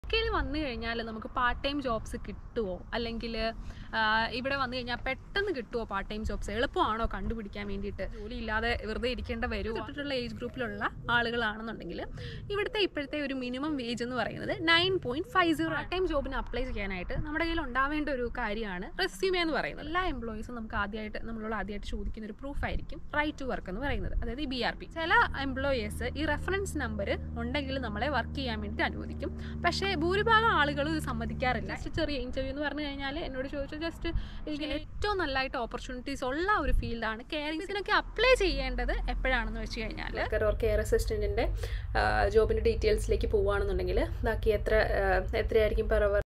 യിൽ വന്നു കഴിഞ്ഞാൽ നമുക്ക് പാർട്ട് ടൈം ജോബ്സ് കിട്ടുമോ അല്ലെങ്കിൽ ഇവിടെ വന്നു കഴിഞ്ഞാൽ പെട്ടെന്ന് കിട്ടുമോ പാർട്ട് ടൈം ജോബ്സ് എളുപ്പമാണോ കണ്ടുപിടിക്കാൻ വേണ്ടിയിട്ട് ജോലി ഇല്ലാതെ വെറുതെ ഇരിക്കേണ്ട വരുമോ തൊട്ടിട്ടുള്ള ഏജ് ഗ്രൂപ്പിലുള്ള ആളുകളാണെന്നുണ്ടെങ്കിൽ ഇവിടുത്തെ ഇപ്പോഴത്തെ ഒരു മിനിമം വേജ് എന്ന് പറയുന്നത് nine point five zero part time ജോബിന് അപ്ലൈ ചെയ്യാനായിട്ട് നമ്മുടെ കയ്യിൽ ഉണ്ടാവേണ്ട ഒരു കാര്യമാണ് റെസ്യൂമേ എന്ന് പറയുന്നത് എല്ലാ എംപ്ലോയീസും നമുക്ക് ആദ്യമായിട്ട് നമ്മളോട് ആദ്യമായിട്ട് ചോദിക്കുന്ന ഒരു പ്രൂഫ് ആയിരിക്കും റൈറ്റ് ടു വർക്ക് എന്ന് പറയുന്നത് അതായത് ബി ആർ പി ചില എംപ്ലോയേഴ്സ് ഈ റെഫറൻസ് നമ്പർ ഉണ്ടെങ്കിൽ നമ്മളെ വർക്ക് ചെയ്യാൻ വേണ്ടി അനുവദിക്കും പക്ഷേ ഭൂരിഭാഗം ആളുകളും ഇത് സമ്മതിക്കാറില്ല ജസ്റ്റ് ചെറിയ ഇന്റർവ്യൂ എന്ന് പറഞ്ഞു കഴിഞ്ഞാൽ എന്നോട് ചോദിച്ചു ജസ്റ്റ് ഇങ്ങനെ ഏറ്റവും നല്ലതായിട്ട് ഓപ്പർച്യൂണിറ്റീസ് ഉള്ള ഒരു ഫീൽഡാണ് കെയറിംഗ് ഇതിനൊക്കെ അപ്ലൈ ചെയ്യേണ്ടത് എപ്പോഴാണെന്ന് വെച്ച് കഴിഞ്ഞാൽ ഓർ കെയർ അസിസ്റ്റന്റിന്റെ ജോബിന്റെ ഡീറ്റെയിൽസിലേക്ക് പോവുകയാണെന്നുണ്ടെങ്കിൽ ബാക്കി എത്ര എത്രയായിരിക്കും per hour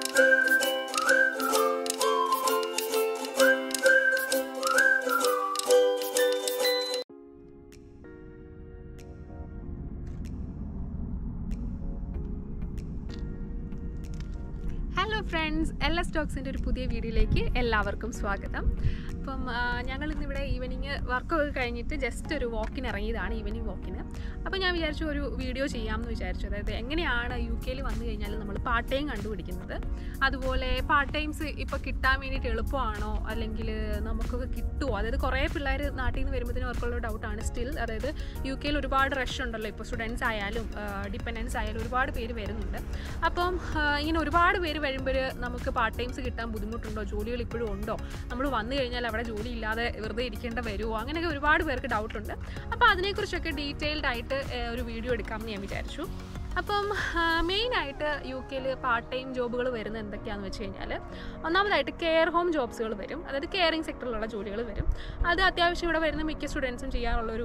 hello friends L S ടോക്സിൻ്റെ ഒരു പുതിയ വീഡിയോയിലേക്ക് എല്ലാവർക്കും സ്വാഗതം അപ്പം ഞങ്ങൾ ഇന്നിവിടെ ഈവനിങ് വർക്കൊക്കെ കഴിഞ്ഞിട്ട് ജസ്റ്റ് ഒരു വാക്കിന് ഇറങ്ങിയതാണ് ഈവനിങ് വാക്കിന് അപ്പോൾ ഞാൻ വിചാരിച്ചു ഒരു വീഡിയോ ചെയ്യാമെന്ന് വിചാരിച്ചു അതായത് എങ്ങനെയാണ് യു കെയിൽ വന്നു കഴിഞ്ഞാൽ നമ്മൾ പാർട്ട് ടൈം കണ്ടുപിടിക്കുന്നത് അതുപോലെ പാർട്ട് ടൈംസ് ഇപ്പോൾ കിട്ടാൻ വേണ്ടിയിട്ട് എളുപ്പമാണോ അല്ലെങ്കിൽ നമുക്കൊക്കെ കിട്ടുമോ അതായത് കുറേ പിള്ളേർ നാട്ടിൽ നിന്ന് വരുമ്പോഴത്തേനും അവർക്കുള്ള ഡൗട്ടാണ് സ്റ്റിൽ അതായത് യു കെയിൽ ഒരുപാട് റഷ് ഉണ്ടല്ലോ ഇപ്പോൾ സ്റ്റുഡൻസ് ആയാലും ഡിപ്പെൻഡൻസ് ആയാലും ഒരുപാട് പേര് വരുന്നുണ്ട് അപ്പം ഇങ്ങനെ ഒരുപാട് പേര് വരുമ്പോൾ നമുക്ക് പാർട്ട് ടൈംസ് കിട്ടാൻ ബുദ്ധിമുട്ടുണ്ടോ ജോലികൾ ഇപ്പോഴും ഉണ്ടോ നമ്മൾ വന്നു കഴിഞ്ഞാൽ അവിടെ ജോലി ഇല്ലാതെ വെറുതെ ഇരിക്കേണ്ട വരുമോ അങ്ങനെയൊക്കെ ഒരുപാട് പേർക്ക് ഡൗട്ടുണ്ട് അപ്പോൾ അതിനെക്കുറിച്ചൊക്കെ ഡീറ്റെയിൽഡ് ആയിട്ട് ഒരു വീഡിയോ എടുക്കാമെന്ന് ഞാൻ വിചാരിച്ചു അപ്പം മെയിനായിട്ട് യു കെയിൽ പാർട്ട് ടൈം ജോബുകൾ വരുന്നത് എന്തൊക്കെയാണെന്ന് വെച്ച് കഴിഞ്ഞാൽ ഒന്നാമതായിട്ട് കെയർ ഹോം ജോബ്സുകൾ വരും അതായത് കെയറിങ് സെക്ടറിലുള്ള ജോലികൾ വരും അത് അത്യാവശ്യം ഇവിടെ വരുന്ന മിക്ക സ്റ്റുഡൻസും ചെയ്യാറുള്ളൊരു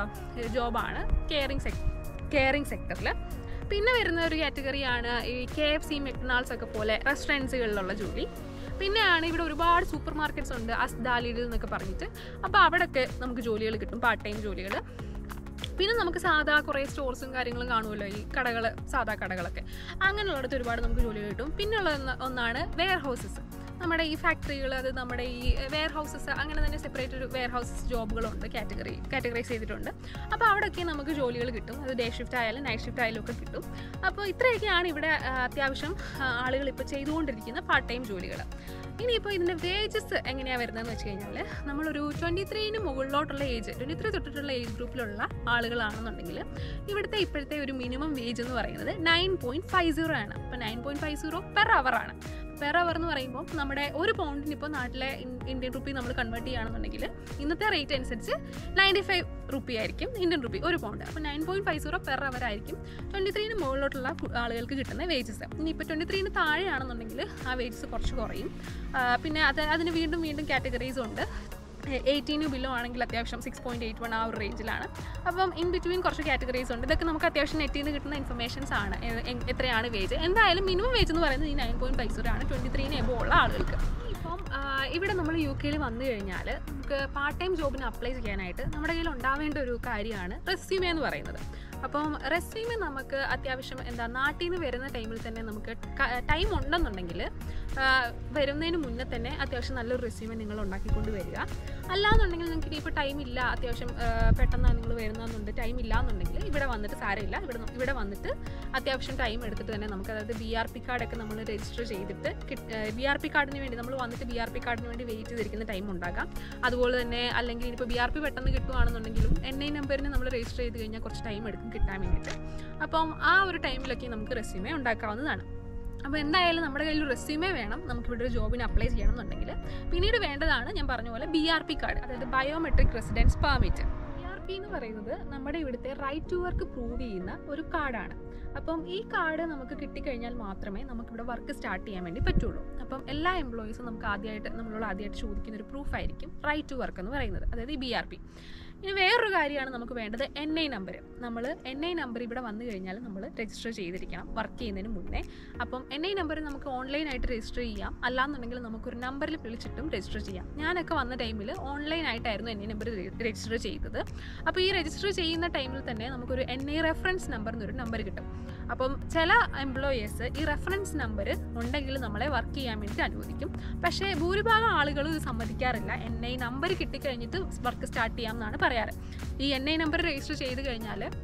ജോബാണ് കെയറിങ് സെക് കെയറിങ് സെക്ടറിൽ പിന്നെ വരുന്ന ഒരു കാറ്റഗറിയാണ് ഈ കെ എഫ് സി മെക്ഡൊണാൾഡ്സ് ഒക്കെ പോലെ റെസ്റ്റോറൻറ്റ്സുകളിലുള്ള ജോലി പിന്നെയാണ് ഇവിടെ ഒരുപാട് സൂപ്പർ മാർക്കറ്റ്സ് ഉണ്ട് അസ്ദാലിൽ എന്നൊക്കെ പറഞ്ഞിട്ട് അപ്പോൾ അവിടെയൊക്കെ നമുക്ക് ജോലികൾ കിട്ടും പാർട്ട് ടൈം ജോലികൾ പിന്നെ നമുക്ക് സാധാ കുറേ സ്റ്റോർസും കാര്യങ്ങളും കാണുമല്ലോ ഈ കടകൾ സാധാ കടകളൊക്കെ അങ്ങനെയുള്ളിടത്ത് ഒരുപാട് നമുക്ക് ജോലി കിട്ടും പിന്നെയുള്ള ഒന്നാണ് വെയർ ഹൗസസ് നമ്മുടെ ഈ ഫാക്ടറികൾ അത് നമ്മുടെ ഈ വെയർ ഹൗസസ് അങ്ങനെ തന്നെ സെപ്പറേറ്റ് ഒരു വെയർ ഹൗസസ് ജോബുകളുണ്ട് കാറ്റഗറി കാറ്റഗറൈസ് ചെയ്തിട്ടുണ്ട് അപ്പോൾ അവിടെയൊക്കെ നമുക്ക് ജോലികൾ കിട്ടും അത് ഡേ ഷിഫ്റ്റ് ആയാലും നൈറ്റ് ഷിഫ്റ്റ് ആയാലും ഒക്കെ കിട്ടും അപ്പോൾ ഇത്രയൊക്കെയാണ് ഇവിടെ അത്യാവശ്യം ആളുകൾ ഇപ്പോൾ ചെയ്തുകൊണ്ടിരിക്കുന്ന പാർട്ട് ടൈം ജോലികൾ ഇനിയിപ്പോൾ ഇതിൻ്റെ വേജസ് എങ്ങനെയാണ് വരുന്നതെന്ന് വെച്ച് കഴിഞ്ഞാൽ നമ്മളൊരു ട്വൻറ്റി ത്രീന് മുകളിലോട്ടുള്ള ഏജ് ട്വൻറ്റി ത്രീ തൊട്ടിട്ടുള്ള ഏജ് ഗ്രൂപ്പിലുള്ള ആളുകളാണെന്നുണ്ടെങ്കിൽ ഇവിടുത്തെ ഇപ്പോഴത്തെ ഒരു മിനിമം വേജ് എന്ന് പറയുന്നത് നയൻ പോയിൻറ്റ് ഫൈവ് സീറോ ആണ് അപ്പോൾ nine point five zero per hour ആണ് പെർ അവർ എന്ന് പറയുമ്പോൾ നമ്മുടെ ഒരു പൗണ്ടിന് ഇപ്പോൾ നാട്ടിലെ ഇന്ത്യൻ റുപ്പി നമ്മൾ കൺവേർട്ട് ചെയ്യുകയാണെന്നുണ്ടെങ്കിൽ ഇന്നത്തെ റേറ്റ് അനുസരിച്ച് നയൻറ്റി ഫൈവ് റുപ്പി ആയിരിക്കും ഇന്ത്യൻ റുപ്പി ഒരു പൗണ്ട് അപ്പോൾ nine point five zero per hour ആയിരിക്കും ട്വൻറ്റി ത്രീന് മുകളിലോട്ടുള്ള ആളുകൾക്ക് കിട്ടുന്ന വേജസ് ഇനിയിപ്പോൾ ട്വൻറ്റി ത്രീന് താഴെയാണെന്നുണ്ടെങ്കിൽ ആ വേജസ് കുറച്ച് കുറയും പിന്നെ അത് അതിന് വീണ്ടും വീണ്ടും കാറ്റഗറീസ് ഉണ്ട് എയ്റ്റീന് ബിലോ ആണെങ്കിൽ അത്യാവശ്യം സിക്സ് പോയിൻറ്റ് എയ്റ്റ് വൺ ആ ഒരു റേഞ്ചിലാണ് അപ്പം ഇൻ ബിറ്റ്വീൻ കുറച്ച് കാറ്റഗറീസ് ഉണ്ട് ഇതൊക്കെ നമുക്ക് അത്യാവശ്യം നെറ്റിൽ നിന്ന് കിട്ടുന്ന ഇൻഫർമേഷൻസ് ആണ് എത്രയാണ് വേജ് എന്തായാലും മിനിമം വേജ് എന്ന് പറയുന്നത് ഈ നയൻ പോയിൻറ്റ് ഫൈവ് സീറോ ആണ് ട്വൻറ്റി ത്രീന് എബോ ഉള്ള ആളുകൾക്ക് ഇപ്പം ഇവിടെ നമ്മൾ യു കെയിൽ വന്നു കഴിഞ്ഞാൽ നമുക്ക് പാർട്ട് ടൈം ജോബിന് അപ്ലൈ ചെയ്യാനായിട്ട് നമ്മുടെ കയ്യിൽ ഉണ്ടാവേണ്ട ഒരു കാര്യമാണ് റെസ്യൂമേ എന്ന് പറയുന്നത് അപ്പം റെസ്യൂമേ നമുക്ക് അത്യാവശ്യം എന്താ നാട്ടിൽ നിന്ന് വരുന്ന ടൈമിൽ തന്നെ നമുക്ക് ടൈം ഉണ്ടെന്നുണ്ടെങ്കിൽ വരുന്നതിന് മുന്നേ തന്നെ അത്യാവശ്യം നല്ലൊരു റെസ്യൂമേ നിങ്ങൾ ഉണ്ടാക്കിക്കൊണ്ട് വരിക അല്ലാന്നുണ്ടെങ്കിൽ നിങ്ങൾക്ക് ഇനിയിപ്പോൾ ടൈം ഇല്ല അത്യാവശ്യം പെട്ടെന്നാണ് നിങ്ങൾ വരുന്നതെന്നുണ്ട് ടൈം ഇല്ല എന്നുണ്ടെങ്കിൽ ഇവിടെ വന്നിട്ട് സാരമില്ല ഇവിടെ ഇവിടെ വന്നിട്ട് അത്യാവശ്യം ടൈം എടുത്തിട്ട് തന്നെ നമുക്ക് അതായത് ബി ആർ പി കാർഡൊക്കെ നമ്മൾ രജിസ്റ്റർ ചെയ്തിട്ട് ബി ആർ പി കാർഡിന് വേണ്ടി നമ്മൾ വന്നിട്ട് ബി ആർ പി കാർഡിന് വേണ്ടി വെയിറ്റ് ചെയ്തിരിക്കുന്ന ടൈം ഉണ്ടാകാം അതുപോലെ തന്നെ അല്ലെങ്കിൽ ഇപ്പോൾ ബി ആർ പി പെട്ടെന്ന് കിട്ടുകയാണെന്നുണ്ടെങ്കിലും എൻ ഐ നമ്പറിന് നമ്മൾ രജിസ്റ്റർ ചെയ്ത് കഴിഞ്ഞാൽ കുറച്ച് ടൈം എടുക്കും കിട്ടാൻ വേണ്ടിയിട്ട് അപ്പം ആ ഒരു ടൈമിലൊക്കെ നമുക്ക് റെസ്യൂമേ ഉണ്ടാക്കാവുന്നതാണ് അപ്പോൾ എന്തായാലും നമ്മുടെ കയ്യിൽ റെസ്യൂമേ വേണം നമുക്ക് ഇവിടെ ഒരു ജോബിന് അപ്ലൈ ചെയ്യണം എന്നുണ്ടെങ്കിൽ പിന്നീട് വേണ്ടതാണ് ഞാൻ പറഞ്ഞ പോലെ ബി ആർ പി കാർഡ് അതായത് biometric residence permit B R P എന്ന് പറയുന്നത് നമ്മുടെ ഇവിടുത്തെ റൈറ്റ് ടു വർക്ക് പ്രൂവ് ചെയ്യുന്ന ഒരു കാർഡാണ് അപ്പം ഈ കാർഡ് നമുക്ക് കിട്ടിക്കഴിഞ്ഞാൽ മാത്രമേ നമുക്കിവിടെ വർക്ക് സ്റ്റാർട്ട് ചെയ്യാൻ വേണ്ടി പറ്റുള്ളൂ അപ്പം എല്ലാ എംപ്ലോയീസും നമുക്ക് ആദ്യമായിട്ട് നമ്മളോട് ആദ്യമായിട്ട് ചോദിക്കുന്ന ഒരു പ്രൂഫ് ആയിരിക്കും റൈറ്റ് ടു വർക്ക് എന്ന് പറയുന്നത് അതായത് ബി ആർ പി ഇനി വേറൊരു കാര്യമാണ് നമുക്ക് വേണ്ടത് എൻ ഐ നമ്പർ നമ്മൾ എൻ ഐ നമ്പർ ഇവിടെ വന്നു കഴിഞ്ഞാൽ നമ്മൾ രജിസ്റ്റർ ചെയ്തിരിക്കണം വർക്ക് ചെയ്യുന്നതിന് മുന്നേ അപ്പം എൻ ഐ നമ്പർ നമുക്ക് ഓൺലൈനായിട്ട് രജിസ്റ്റർ ചെയ്യാം അല്ലാന്നുണ്ടെങ്കിൽ നമുക്കൊരു നമ്പറിൽ വിളിച്ചിട്ടും രജിസ്റ്റർ ചെയ്യാം ഞാനൊക്കെ വന്ന ടൈമിൽ ഓൺലൈനായിട്ടായിരുന്നു എൻ ഐ നമ്പർ രജിസ്റ്റർ ചെയ്തത് അപ്പോൾ ഈ രജിസ്റ്റർ ചെയ്യുന്ന ടൈമിൽ തന്നെ നമുക്കൊരു എൻ ഐ റെഫറൻസ് നമ്പർ എന്നൊരു നമ്പർ കിട്ടും അപ്പം ചില എംപ്ലോയേഴ്സ് ഈ റെഫറൻസ് നമ്പർ ഉണ്ടെങ്കിൽ നമ്മളെ വർക്ക് ചെയ്യാൻ വേണ്ടി അനുവദിക്കും പക്ഷേ ഭൂരിഭാഗം ആളുകളും ഇത് സമ്മതിക്കാറില്ല എൻ ഐ നമ്പർ കിട്ടിക്കഴിഞ്ഞിട്ട് വർക്ക് സ്റ്റാർട്ട് ചെയ്യാം എന്നാണ് പറയാറ് ഈ എൻ ഐ നമ്പർ രജിസ്റ്റർ ചെയ്ത് കഴിഞ്ഞാൽ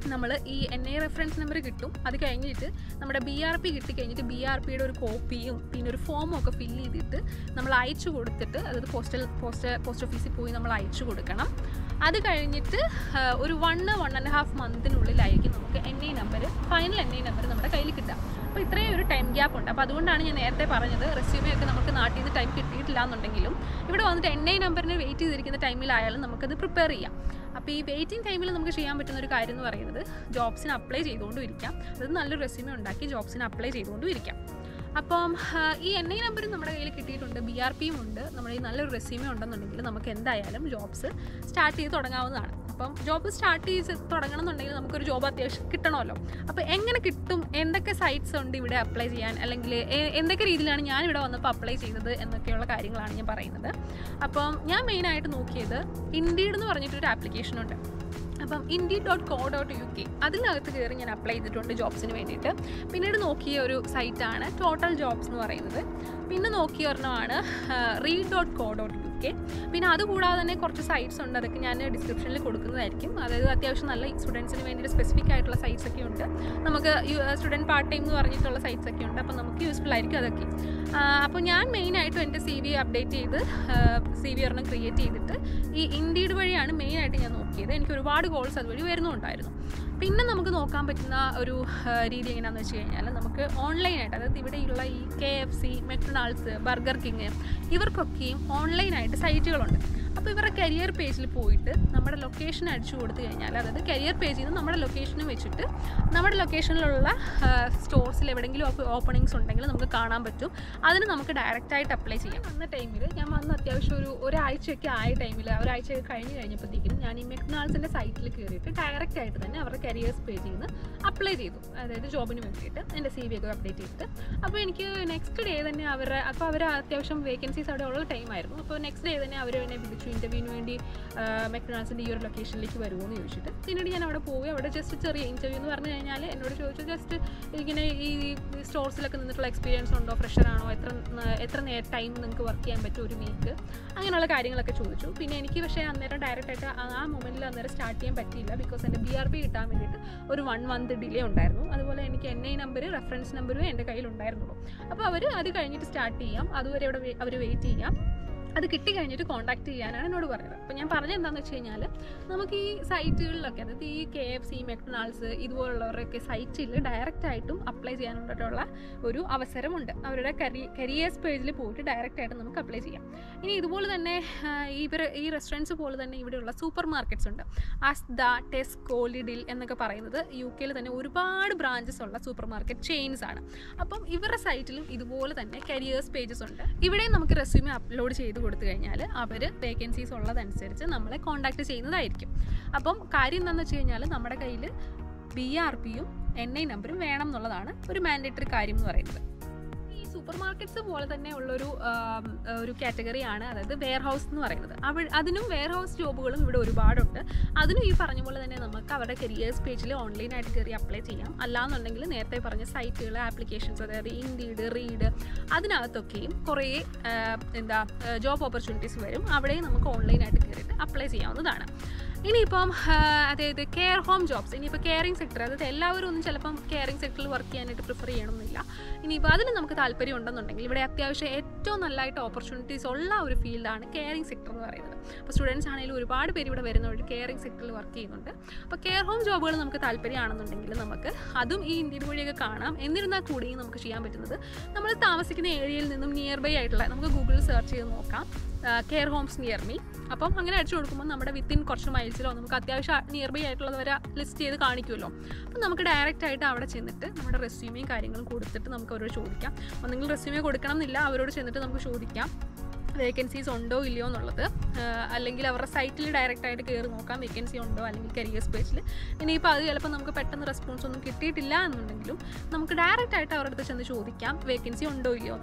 നമ്മൾ ഈ എൻ ഐ റെഫറൻസ് നമ്പർ കിട്ടും അത് കഴിഞ്ഞിട്ട് നമ്മുടെ ബി ആർ പി കിട്ടി കഴിഞ്ഞിട്ട് ബി ആർ പിയുടെ ഒരു കോപ്പിയും പിന്നെ ഒരു ഫോമും ഒക്കെ ഫില്ല് ചെയ്തിട്ട് നമ്മൾ അയച്ചു കൊടുത്തിട്ട് അതായത് പോസ്റ്റൽ പോസ്റ്റ് പോസ്റ്റ് ഓഫീസിൽ പോയി നമ്മൾ അയച്ചു കൊടുക്കണം അത് കഴിഞ്ഞിട്ട് ആ, ഒരു വൺ വൺ ആൻഡ് ഹാഫ് മന്തിനുള്ളിലായിരിക്കും നമുക്ക് N I number final N I number നമ്മുടെ കയ്യിൽ കിട്ടുക അപ്പോൾ ഇത്രയും ഒരു ടൈം ഗ്യാപ്പ് ഉണ്ട് അപ്പോൾ അതുകൊണ്ടാണ് ഞാൻ നേരത്തെ പറഞ്ഞത് റെസ്യൂമേ ഒക്കെ നമുക്ക് നാട്ടിൽ നിന്ന് ടൈം കിട്ടിയിട്ടില്ല എന്നുണ്ടെങ്കിലും ഇവിടെ വന്നിട്ട് എൻ ഐ നമ്പറിന് വെയിറ്റ് ചെയ്തിരിക്കുന്ന ടൈമിലായാലും നമുക്കത് പ്രിപ്പയർ ചെയ്യാം അപ്പോൾ ഈ വെയിറ്റിംഗ് ടൈമിൽ നമുക്ക് ചെയ്യാൻ പറ്റുന്ന ഒരു കാര്യം എന്ന് പറയുന്നത് ജോബ്സിന് അപ്ലൈ ചെയ്തുകൊണ്ടും ഇരിക്കാം അത് നല്ലൊരു റെസ്യൂമേ ഉണ്ടാക്കി ജോബ്സിന് അപ്ലൈ ചെയ്തുകൊണ്ടും ഇരിക്കാം അപ്പം ആ, ഈ എൻ ഐ നമ്പർ നമ്മുടെ കയ്യിൽ കിട്ടിയിട്ടുണ്ട് ബി ആർ പിയും ഉണ്ട് നമ്മുടെ ഈ നല്ലൊരു റെസ്യൂമേ ഉണ്ടെന്നുണ്ടെങ്കിൽ നമുക്ക് എന്തായാലും ജോബ്സ് സ്റ്റാർട്ട് ചെയ്ത് തുടങ്ങാവുന്നതാണ് അപ്പം ജോബ് സ്റ്റാർട്ട് ചെയ്ത് തുടങ്ങണം എന്നുണ്ടെങ്കിൽ നമുക്കൊരു ജോബ് അത്യാവശ്യം കിട്ടണമല്ലോ അപ്പോൾ എങ്ങനെ കിട്ടും എന്തൊക്കെ സൈറ്റ്സ് ഉണ്ട് ഇവിടെ അപ്ലൈ ചെയ്യാൻ അല്ലെങ്കിൽ എ- എന്തൊക്കെ രീതിയിലാണ് ഞാൻ ഇവിടെ വന്നപ്പോൾ അപ്ലൈ ചെയ്തത് എന്നൊക്കെയുള്ള കാര്യങ്ങളാണ് ഞാൻ പറയുന്നത് അപ്പം ഞാൻ മെയിനായിട്ട് നോക്കിയത് ഇൻഡീഡ് എന്ന് പറഞ്ഞിട്ടൊരു ആപ്ലിക്കേഷൻ ഉണ്ട് അപ്പം Indeed dot co dot U K അതിനകത്ത് കയറി ഞാൻ അപ്ലൈ ചെയ്തിട്ടുണ്ട് ജോബ്സിന് വേണ്ടിയിട്ട് പിന്നീട് നോക്കിയ ഒരു സൈറ്റാണ് ടോട്ടൽ ജോബ്സ് എന്ന് പറയുന്നത് പിന്നെ നോക്കിയ ഒരെണ്ണമാണ് Reed dot co dot U K പിന്നെ അതുകൂടാതെ തന്നെ കുറച്ച് സൈറ്റ്സ് ഉണ്ട് അതൊക്കെ ഞാൻ ഡിസ്ക്രിപ്ഷനിൽ കൊടുക്കുന്നതായിരിക്കും അതായത് അത്യാവശ്യം നല്ല സ്റ്റുഡൻസിന് വേണ്ടിയിട്ട് സ്പെസിഫിക് ആയിട്ടുള്ള സൈറ്റ്സ് ഒക്കെ ഉണ്ട് നമുക്ക് സ്റ്റുഡൻറ്റ് പാർട്ട് ടൈം എന്ന് പറഞ്ഞിട്ടുള്ള സൈറ്റ്സ് ഒക്കെ ഉണ്ട് അപ്പോൾ നമുക്ക് യൂസ്ഫുൾ ആയിരിക്കും അതൊക്കെ അപ്പോൾ ഞാൻ മെയിനായിട്ടും എൻ്റെ സി വി അപ്ഡേറ്റ് ചെയ്ത് സി വി ഒരെണ്ണം ക്രിയേറ്റ് ചെയ്തിട്ട് ഈ ഇൻഡീഡ് വഴിയാണ് മെയിനായിട്ട് ഞാൻ നോക്കിയത് എനിക്ക് ഒരുപാട് കോൾസ് അതുവഴി വരുന്നുണ്ടായിരുന്നു പിന്നെ നമുക്ക് നോക്കാൻ പറ്റുന്ന ഒരു ആ, രീതി എങ്ങനെയാണെന്ന് വെച്ച് കഴിഞ്ഞാൽ നമുക്ക് ഓൺലൈനായിട്ട് അതായത് ഇവിടെയുള്ള ഈ K F C McDonald's Burger King ഇവർക്കൊക്കെയും ഓൺലൈനായിട്ട് സൈറ്റുകളുണ്ട് അപ്പോൾ ഇവരുടെ കരിയർ പേജിൽ പോയിട്ട് നമ്മുടെ ലൊക്കേഷൻ അടിച്ചു കൊടുത്തു കഴിഞ്ഞാൽ അതായത് കരിയർ പേജിൽ നിന്ന് നമ്മുടെ ലൊക്കേഷനും വെച്ചിട്ട് നമ്മുടെ ലൊക്കേഷനിലുള്ള സ്റ്റോർസിൽ എവിടെയെങ്കിലും ഓപ്പണിങ്സ് ഉണ്ടെങ്കിൽ നമുക്ക് കാണാൻ പറ്റും അതിന് നമുക്ക് ഡയറക്റ്റായിട്ട് അപ്ലൈ ചെയ്യാം വന്ന ടൈമിൽ ഞാൻ വന്ന അത്യാവശ്യം ഒരു ഒരാഴ്ചയൊക്കെ ആയ ടൈമിൽ ഒരാഴ്ചയൊക്കെ കഴിഞ്ഞ് കഴിഞ്ഞപ്പോഴത്തേക്കും ഞാൻ ഈ മെക്ഡൊണാൾഡ്സിൻ്റെ സൈറ്റിൽ കയറിയിട്ട് ഡയറക്റ്റ് ആയിട്ട് തന്നെ അവരുടെ കരിയേഴ്സ് പേജിൽ നിന്ന് അപ്ലൈ ചെയ്തു അതായത് ജോബിന് വേണ്ടിയിട്ട് എൻ്റെ സി വി ഒക്കെ അപ്ഡേറ്റ് ചെയ്തിട്ട് അപ്പോൾ എനിക്ക് നെക്സ്റ്റ് ഡേ തന്നെ അവരുടെ അപ്പോൾ അവർ അത്യാവശ്യം വേക്കൻസീസ് അവിടെ ഉള്ള ടൈമായിരുന്നു അപ്പോൾ നെക്സ്റ്റ് ഡേ തന്നെ അവർ എന്നെ വിളിച്ചു ഇൻ്റർവ്യൂവിന് വേണ്ടി മെക്ഡൊണാൾഡ്സിൻ്റെ ഈ ഒരു ലൊക്കേഷനിലേക്ക് വരുമോ എന്ന് ചോദിച്ചിട്ട് പിന്നീട് ഞാൻ അവിടെ പോയി അവിടെ ജസ്റ്റ് ചെറിയ ഇൻ്റർവ്യൂ എന്ന് പറഞ്ഞു കഴിഞ്ഞാൽ എന്നോട് ചോദിച്ചു ജസ്റ്റ് ഇങ്ങനെ ഈ സ്റ്റോർസിലൊക്കെ നിന്നിട്ടുള്ള എക്സ്പീരിയൻസ് ഉണ്ടോ ഫ്രഷർ ആണോ എത്ര ന- എത്ര നേരം ടൈം നിങ്ങൾക്ക് വർക്ക് ചെയ്യാൻ പറ്റും ഒരു വീക്ക് അങ്ങനെയുള്ള കാര്യങ്ങളൊക്കെ ചോദിച്ചു പിന്നെ എനിക്ക് പക്ഷേ അന്നേരം ഡയറക്റ്റ് ആയിട്ട് ആ- ആ മൊമെൻറ്റിൽ അന്നേരം സ്റ്റാർട്ട് ചെയ്യാൻ പറ്റിയില്ല ബിക്കോസ് എൻ്റെ ബി ആർ പി കിട്ടാൻ വേണ്ടിയിട്ട് ഒരു വൺ മന്ത് ഡിലേ ഉണ്ടായിരുന്നു അതുപോലെ എനിക്ക് എൻ ഐ നമ്പർ റെഫറൻസ് നമ്പറും എൻ്റെ കയ്യിൽ ഉണ്ടായിരുന്നുള്ളൂ അപ്പോൾ അവർ അത് കഴിഞ്ഞിട്ട് സ്റ്റാർട്ട് ചെയ്യാം അതുവരെ അവിടെ അവർ വെയിറ്റ് ചെയ്യാം അത് കിട്ടി കഴിഞ്ഞിട്ട് കോൺടാക്ട് ചെയ്യാനാണ് എന്നോട് പറഞ്ഞത് അപ്പോൾ ഞാൻ പറഞ്ഞത് എന്താണെന്ന് വെച്ച് കഴിഞ്ഞാൽ നമുക്ക് ഈ സൈറ്റുകളിലൊക്കെ അതായത് ഈ കെ എഫ് സി മെക്ഡൊണാൾഡ്സ് ഇതുപോലുള്ളവരൊക്കെ സൈറ്റിൽ ഡയറക്റ്റ് ആയിട്ടും അപ്ലൈ ചെയ്യാനായിട്ടുള്ള ഒരു അവസരമുണ്ട് അവരുടെ കരി കരിയേഴ്സ് പേജിൽ പോയിട്ട് ഡയറക്റ്റ് ആയിട്ട് നമുക്ക് അപ്ലൈ ചെയ്യാം ഇനി ഇതുപോലെ തന്നെ ആ, ഇവർ ഈ റെസ്റ്റോറൻറ്റ്സ് പോലെ തന്നെ ഇവിടെയുള്ള സൂപ്പർ മാർക്കറ്റ്സ് ഉണ്ട് അസ്ദ ടെസ്കോ ലിഡിൽ എന്നൊക്കെ പറയുന്നത് യു കെയിൽ തന്നെ ഒരുപാട് ബ്രാഞ്ചസ് ഉള്ള സൂപ്പർ മാർക്കറ്റ് ചെയിൻസ് ആണ് അപ്പം ഇവരുടെ സൈറ്റിലും ഇതുപോലെ തന്നെ കരിയേഴ്സ് പേജസ് ഉണ്ട് ഇവിടെ നമുക്ക് റെസ്യൂമെ അപ്ലോഡ് ചെയ്ത് കൊടുത്തു കഴിഞ്ഞാൽ അവർ വേക്കൻസീസ് ഉള്ളതനുസരിച്ച് നമ്മളെ കോൺടാക്ട് ചെയ്യുന്നതായിരിക്കും അപ്പം കാര്യം എന്താണെന്ന് വെച്ച് കഴിഞ്ഞാൽ നമ്മുടെ കയ്യിൽ ബി ആർ പിയും എൻ ഐ നമ്പറും വേണം എന്നുള്ളതാണ് ഒരു മാൻഡേറ്ററി കാര്യം എന്ന് പറയുന്നത് ഈ സൂപ്പർ മാർക്കറ്റ്സ് പോലെ തന്നെ ഉള്ളൊരു ആം, ഒരു കാറ്റഗറിയാണ് അതായത് വെയർ ഹൗസ് എന്ന് പറയുന്നത് അവ അതിനും വെയർ ഹൗസ് ജോബുകളും ഇവിടെ ഒരുപാടുണ്ട് അതിനും ഈ പറഞ്ഞ പോലെ തന്നെ നമുക്ക് അവരുടെ കരിയേഴ്സ് പേജിൽ ഓൺലൈനായിട്ട് കയറി അപ്ലൈ ചെയ്യാം അല്ലാന്നുണ്ടെങ്കിൽ നേരത്തെ പറഞ്ഞ സൈറ്റുകൾ ആപ്ലിക്കേഷൻസ് അതായത് ഇൻഡീഡ് റീഡ് അതിനകത്തൊക്കെയും കുറേ ആ, എന്താ ജോബ് ഓപ്പർച്യൂണിറ്റീസ് വരും അവിടെയും നമുക്ക് ഓൺലൈനായിട്ട് കയറിയിട്ട് അപ്ലൈ ചെയ്യാവുന്നതാണ് ഇനിയിപ്പം ആ, അതായത് കെയർ ഹോം ജോബ്സ് ഇനിയിപ്പോൾ കെയറിങ് സെക്ടർ അതായത് എല്ലാവരും ഒന്നും ചിലപ്പം കെയറിങ് സെക്ടറിൽ വർക്ക് ചെയ്യാനായിട്ട് പ്രിഫർ ചെയ്യണമെന്നില്ല ഇനിയിപ്പോൾ അതിന് നമുക്ക് താല്പര്യം ഉണ്ടെന്നുണ്ടെങ്കിൽ ഇവിടെ അത്യാവശ്യം ഏറ്റവും നല്ലതായിട്ട് ഓപ്പർച്യൂണിറ്റീസ് ഉള്ള ഒരു ഫീൽഡാണ് കെയറിങ് സെക്ടർ എന്ന് പറയുന്നത് അപ്പോൾ സ്റ്റുഡൻസ് ആണെങ്കിലും ഒരുപാട് പേര് ഇവിടെ വരുന്നവർ കെയറിങ് സെക്ടറിൽ വർക്ക് ചെയ്യുന്നുണ്ട് അപ്പോൾ കെയർ ഹോം ജോബുകൾ നമുക്ക് താല്പര്യമാണെന്നുണ്ടെങ്കിൽ നമുക്ക് അതും ഈ ഇന്ത്യൻ വഴിയൊക്കെ കാണാം എന്നിരുന്നാൽ കൂടിയും നമുക്ക് ചെയ്യാൻ പറ്റുന്നത് നമ്മൾ താമസിക്കുന്ന ഏരിയയിൽ നിന്നും നിയർ ബൈ ആയിട്ടുള്ള നമുക്ക് ഗൂഗിളിൽ സെർച്ച് ചെയ്ത് നോക്കാം കെയർ ഹോംസ് നിയർ മീ അപ്പം അങ്ങനെ അടിച്ചു കൊടുക്കുമ്പോൾ നമ്മുടെ വിത്തിൻ കുറച്ച് മൈൽസിലോ നമുക്ക് അത്യാവശ്യം നിയർ ബൈ ആയിട്ടുള്ളത് വരെ ലിസ്റ്റ് ചെയ്ത് കാണിക്കുമല്ലോ അപ്പം നമുക്ക് ഡയറക്റ്റ് ആയിട്ട് അവിടെ ചെന്നിട്ട് നമ്മുടെ റെസ്യൂമെയും കാര്യങ്ങളും കൊടുത്തിട്ട് നമുക്ക് അവരോട് ചോദിക്കാം ഒന്നെങ്കിൽ റെസ്യൂമേ കൊടുക്കണം എന്നില്ല അവരോട് ചെന്നിട്ട് നമുക്ക് ചോദിക്കാം വേക്കൻസീസ് ഉണ്ടോ ഇല്ലയോ എന്നുള്ളത് ആഹ് അല്ലെങ്കിൽ അവരുടെ സൈറ്റിൽ ഡയറക്റ്റ് ആയിട്ട് കയറി നോക്കാം വേക്കൻസി ഉണ്ടോ അല്ലെങ്കിൽ കരിയേഴ്സ് പേജിൽ ഇനിയിപ്പോൾ അത് ചിലപ്പോൾ നമുക്ക് പെട്ടെന്ന് റെസ്പോൺസ് ഒന്നും കിട്ടിയിട്ടില്ല എന്നുണ്ടെങ്കിലും നമുക്ക് ഡയറക്റ്റ് ആയിട്ട് അവരുടെ അടുത്ത് ചെന്ന് ചോദിക്കാം വേക്കൻസി ഉണ്ടോ ഇല്ലയോ എന്നുള്ളത് അപ്പോൾ